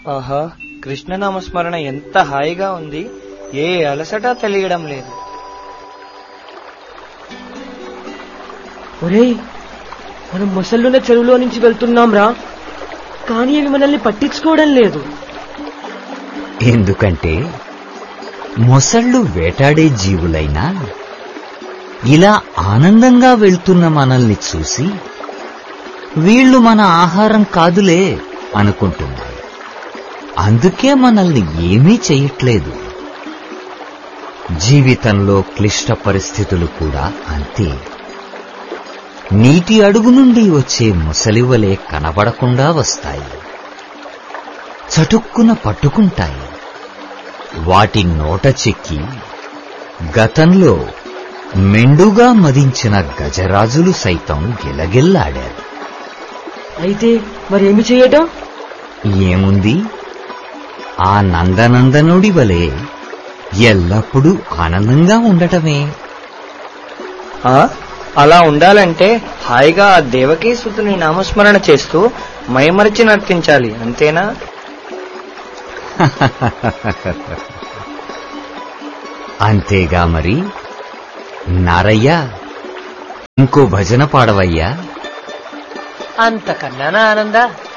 ఆహా కృష్ణనామస్మరణ ఎంత హాయిగా ఉంది ఏ అలసట తెలియడం లేదు ఒరేయ్ మనం మొసళ్ళున్న చెరువులో నుంచి వెళ్తున్నాం రా కానీ అవి మనల్ని పట్టించుకోవడం లేదు ఎందుకంటే మొసళ్ళు వేటాడే జీవులైనా ఇలా ఆనందంగా వెళ్తున్న మనల్ని చూసి వీళ్ళు మన ఆహారం కాదులే అనుకుంటున్నాయి అందుకే మనల్ని ఏమీ చెయ్యట్లేదు జీవితంలో క్లిష్ట పరిస్థితులు కూడా అంతే నీటి అడుగు నుండి వచ్చే ముసలివలే కనబడకుండా వస్తాయి చటుక్కున పట్టుకుంటాయి వాటి నోట చెక్కి గతంలో మెండుగా మదించిన గజరాజులు సైతం గిలగిల్లాడారు అయితే మరేమి చేయటం ఏముంది ఆ నందనందనుడి వలె ఎల్లప్పుడూ ఆనందంగా ఉండటమే ఆ అలా ఉండాలంటే హాయిగా ఆ దేవకీ సుతుని నామస్మరణ చేస్తూ మైమరిచి నర్తించాలి అంతేనా అంతేగా మరి నారయ్య ఇంకో భజన పాడవయ్యా అంతకన్నా ఆనంద